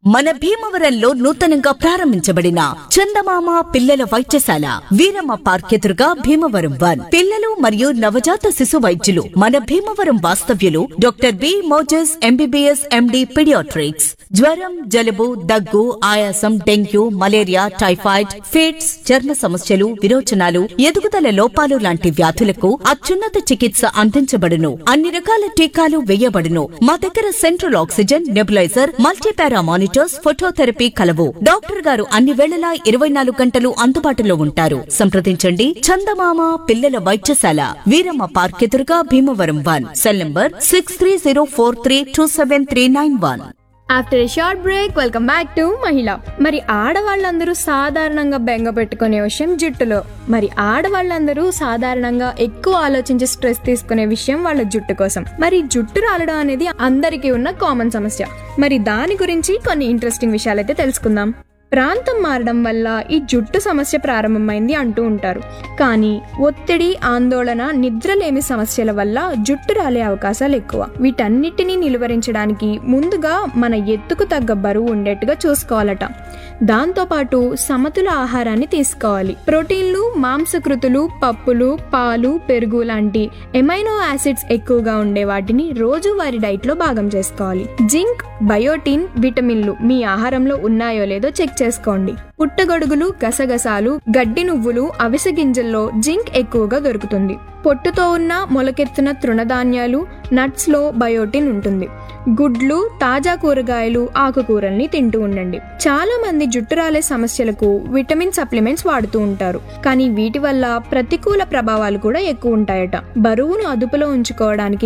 మన భీమవరంలో నూతనంగా ప్రారంభించబడిన చందమామ పిల్లల వైద్యశాల వీరమ్మ పార్క్ ఎదురుగా భీమవరం వన్ పిల్లలు మరియు నవజాత శిశు వైద్యులు మన భీమవరం వాస్తవ్యులు doctor B Moses MBBS MD paediatrics జ్వరం జలుబు దగ్గు ఆయాసం డెంగ్యూ మలేరియా టైఫాయిడ్ ఫిట్స్ చర్మ సమస్యలు విరోచనాలు ఎదుగుదల లోపాలు లాంటి వ్యాధులకు అత్యున్నత చికిత్స అందించబడును అన్ని రకాల టీకాలు వేయబడును మా దగ్గర central oxygen nebulizer multipara monitors phototherapy కలవు డాక్టర్ గారు అన్ని వేళలా ఇరవై నాలుగు గంటలు అందుబాటులో ఉంటారు సంప్రదించండి చందమామ పిల్లల వైద్యశాల వీరమ్మ పార్క్ ఎదురుగా Bhimavaram one cell number six three zero four three two seven three nine one after a short break welcome back to మహిళ మరి ఆడవాళ్ళందరూ సాధారణంగా బెంగ పెట్టుకునే విషయం జుట్టులో మరి ఆడవాళ్ళందరూ సాధారణంగా ఎక్కువ ఆలోచించి స్ట్రెస్ తీసుకునే విషయం వాళ్ళ జుట్టు కోసం మరి జుట్టు రాలడం అనేది అందరికీ ఉన్న కామన్ సమస్య మరి దాని గురించి కొన్ని ఇంట్రెస్టింగ్ విషయాలు అయితే తెలుసుకుందాం ప్రాంతం మారడం వల్ల ఈ జుట్టు సమస్య ప్రారంభమైంది అంటూ ఉంటారు కానీ ఒత్తిడి ఆందోళన నిద్రలేమి సమస్యల వల్ల జుట్టు రాలే అవకాశాలు ఎక్కువ వీటన్నిటినీ నిలువరించడానికి ముందుగా మన ఎత్తుకు తగ్గ బరువు ఉండేట్టుగా చూసుకోవాలట దాంతోపాటు సమతుల ఆహారాన్ని తీసుకోవాలి ప్రోటీన్లు మాంసకృతులు పప్పులు పాలు పెరుగు లాంటి ఎమైనో యాసిడ్స్ ఎక్కువగా ఉండే వాటిని రోజువారీ డైట్లో భాగం చేసుకోవాలి జింక్ బయోటిన్ విటమిన్లు మీ ఆహారంలో ఉన్నాయో లేదో చెక్ చేసుకోండి పుట్టగొడుగులు గసగసాలు గడ్డి నువ్వులు అవిసె గింజల్లో జింక్ ఎక్కువగా దొరుకుతుంది పొట్టుతో ఉన్న మొలకెత్తిన తృణధాన్యాలు నట్స్ లో బయోటిన్ ఉంటుంది గుడ్లు తాజా కూరగాయలు ఆకుకూరల్ని తింటూ ఉండండి చాలా మంది జుట్టు రాలే సమస్యలకు విటమిన్ సప్లిమెంట్స్ వాడుతూ ఉంటారు కానీ వీటి వల్ల ప్రతికూల ప్రభావాలు కూడా ఎక్కువ ఉంటాయట బరువును అదుపులో ఉంచుకోవడానికి